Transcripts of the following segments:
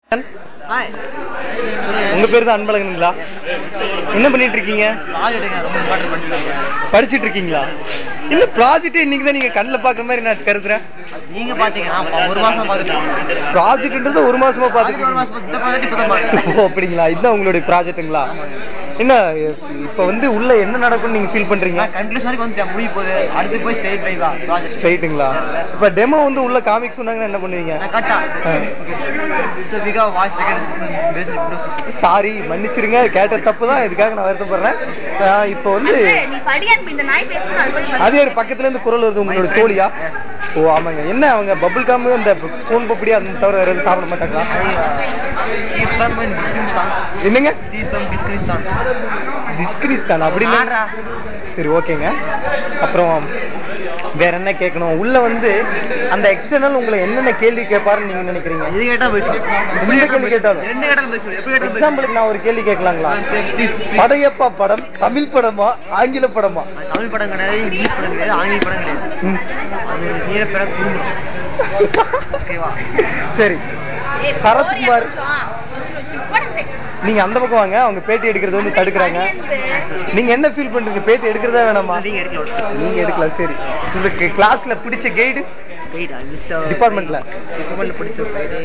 Hi உங்க பேர் தான் அன்பழகனுங்களா என்ன பண்ணிட்டு இருக்கீங்க ப்ராஜெக்ட்டுங்க ரொம்ப இம்பார்ட்டன்ட் படிச்சுருக்கேன் படிச்சிட்டு இருக்கீங்களா இல்ல ப்ராஜெக்ட் இன்னைக்கு தான் நீங்க கண்ணுல பாக்குற மாதிரி நான் கருதுறேன் நீங்க பாத்தீங்க நான் பா- ஒரு மாசம் பாத்துட்டு ப்ராஜெக்ட்ன்றது ஒரு மாசமா பாத்துட்டு ஒரு மாசம் இந்த ப்ராஜெக்ட் இப்போ தான் இருக்கீங்க. பார்த்தேன் ஓ அப்படிங்களா இதுதான் உங்களுடைய ப்ராஜெக்ட்டுங்களா என்ன இப்ப வந்து உள்ள என்ன நடக்கும்னு நீங்க ஃபீல் பண்றீங்க நான் கன்க்ளூஷன் வரைக்கும் வந்துட்டேன் முடிய போகுது அடுத்து போய் ஸ்டேட் ட்ரைவ் தான் ப்ராஜெக்ட் ஸ்ட்ரைட்டுங்களா இப்ப டெமோ வந்து உள்ள காமிக் சொன்னாங்கன்னா என்ன பண்ணுவீங்க நான் கரெக்டா ஸோ விகா voice recording system based window system sorry மன்னிச்சிருங்க கேட்ட தப்பு தான் இதுக்காக நான் வருத்தப்படுறேன் ஆஹ் இப்போ வந்து நீ படியான் இந்த நாய் பேசுறது அது போய் அதே ஒரு பக்கத்துல இருந்து குரல் வருது உங்களோட தோழியா எஸ் ஓ ஆமாங்க என்ன அவங்க பபுள் காமு அந்த சோன் பப்படி அது தவிர வேற எதுவும் சாப்பிட மாட்டாங்களா இஸ் ஃப்ரம் பிஸ்கினிஸ்தான் என்னங்க சி இஸ் ஃப்ரம் பிஸ்கினிஸ்தான் டிஸ்கிரிஸ்தான் அப்படின்னு ஆடுறா. சரி ஓகேங்க அப்புறம் வேற என்ன கேட்கணும் உள்ள வந்து அந்த எக்ஸ்டர்னல் உங்களை என்னென்ன கேள்வி கேட்பாருன்னு நீங்க நினைக்கிறீங்க இது கேட்டா போயிடுச்சு எந்த கேள்வி கேட்டாலும்? ரெண்டு கேட்டாலும் போயிடுச்சு எப்படி கேட்டாலும் எக்ஸாம்பிளுக்கு நான் ஒரு கேள்வி கேட்கலாங்களா ப்ளீஸ் படையப்பா படம் தமிழ் படமா ஆங்கில படமா அது தமிழ் படம் கிடையாது இங்கிலீஷ் படம் கிடையாது ஆங்கில படம் கிடையாது ம். அது ஒரு நீல பிற குடும்பம் ஓகேவா சரி சரத்குமார் போடுங்க நீங்க அந்த பக்கம் வாங்க அவங்க பேட்டி எடுக்கிறது வந்து தடுக்கிறாங்க நீங்க என்ன ஃபீல் பண்றீங்க பேட்டி எடுக்கிறதா வேணாமா நீங்க எடுக்கல நீங்க எடுக்கலாம் சரி உங்களுக்கு கிளாஸ்ல பிடிச்ச கைடு கைடா லிஸ்ட் டிபார்ட்மெண்ட்ல டிபார்ட்மெண்ட்ல படிச்ச கைடு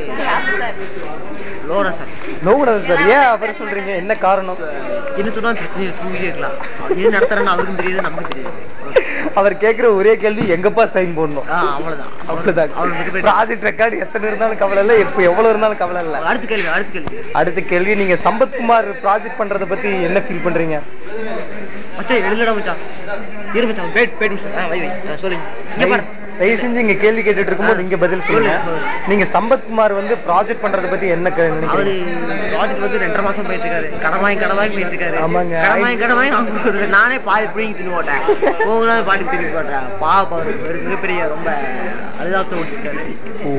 லோரா சார் நோக்கூடாது சார் ஏன் அவர் சொல்றீங்க என்ன காரணம் என்ன சொன்னா பிரச்சனை இல்லை, தூங்கிட்டே இருக்கலாம் ஏன் நடத்துறேன்னு அவருக்கும் தெரியுது நமக்கும் தெரியுது அவர் கேக்குற ஒரே கேள்வி எங்கப்பா சைன் போடணும் ஆ அவ்வளவுதான் அவ்வளவுதான் அவரு மிகப்பெரிய ப்ராஜெக்ட் ரெக்கார்டு எத்தனை இருந்தாலும் கவலை இல்லை எப்போ எவ்வளவு இருந்தாலும் கவலை இல்லை அடுத்த கேள்வி அடுத்த கேள்வி அடுத்த கேள்வி நீங்க சம்பத்குமார் ப்ராஜெக்ட் பண்றத பத்தி என்ன ஃபீல் பண்றீங்க மச்சான் எழுதுடா மச்சான் இரு மச்சான் பேட் பேட் மச்சான் ஆ வை வை ஆ, சொல்லுங்க இங்க பாரு தயவு செஞ்சு இங்க கேள்வி கேட்டுட்டு இருக்கும்போது இங்க பதில் சொல்லுங்க நீங்க சம்பத்குமார் வந்து ப்ராஜெக்ட் பண்றத பத்தி என்ன க- அவரு நினைக்கிறீங்க ப்ராஜெக்ட் வந்து ரெண்டரை மாசம் போயிட்டு இருக்காரு கடமாய் கடமாய் போயிட்டு இருக்காரு ஆமாங்க. கடமாய் கடமாய் வாங்க போகுது. நானே பாதி பிடிங்கி தின்னு போட்டேன் போகலாம் பாடி திருப்பி போட்டேன் பா பாரு ஒரு மிகப்பெரிய ரொம்ப அழுதாத்த ஓட்டிருக்காரு ஓ.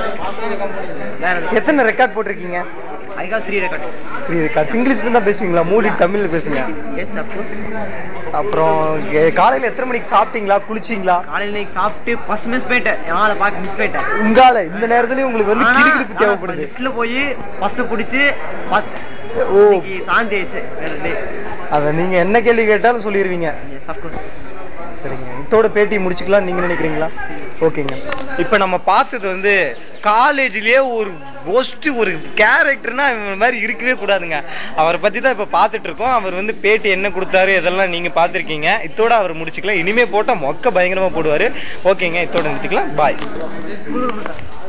வேற எத்தனை ரெக்கார்ட் போட்டிருக்கீங்க I got three records three records இங்கிலீஷ்ல தான் பேசுவீங்களா மூடி தமிழ்ல பேசுங்க எஸ் அப்கோர்ஸ் அப்புறம் எ- காலையில எத்தனை மணிக்கு சாப்பிட்டீங்களா குளிச்சீங்களா காலையில இன்னைக்கு சாப்பிட்டு ஃபர்ஸ்ட் மிஸ் போயிட்டேன் என் ஆளை பார்க்க மிஸ் போயிட்டேன் உங்கால இந்த நேரத்துலயும் உங்களுக்கு வந்து ஆனா, கிடுகிடுப்பு தேவைப்படுது லிஃப்ட்ல போய் பஸ் பிடிச்சு ஓ. சாந்தி ஆயிடுச்சு வேற டே அத நீங்க என்ன கேள்வி கேட்டாலும் சொல்லிடுவீங்க எஸ் அப்கோர்ஸ் சரிங்க இதோட பேட்டி முடிச்சுக்கலாம் நீங்க நினைக்கிறீங்களா ஓகேங்க இப்ப நம்ம பார்த்தது வந்து காலேஜ்லயே ஒரு ஒஸ்ட் ஒரு கேரக்டர்னா இவன் மாதிரி இருக்கவே கூடாதுங்க அவரை பத்தி தான் இப்ப பார்த்துட்டு இருக்கோம் அவர் வந்து பேட்டி என்ன கொடுத்தாரு இதெல்லாம் நீங்க பார்த்திருக்கீங்க இதோட அவர் முடிச்சுக்கலாம் இனிமே போட்டா மொக்க பயங்கரமா போடுவாரு ஓகேங்க இதோட நிறுத்திக்கலாம் பாய்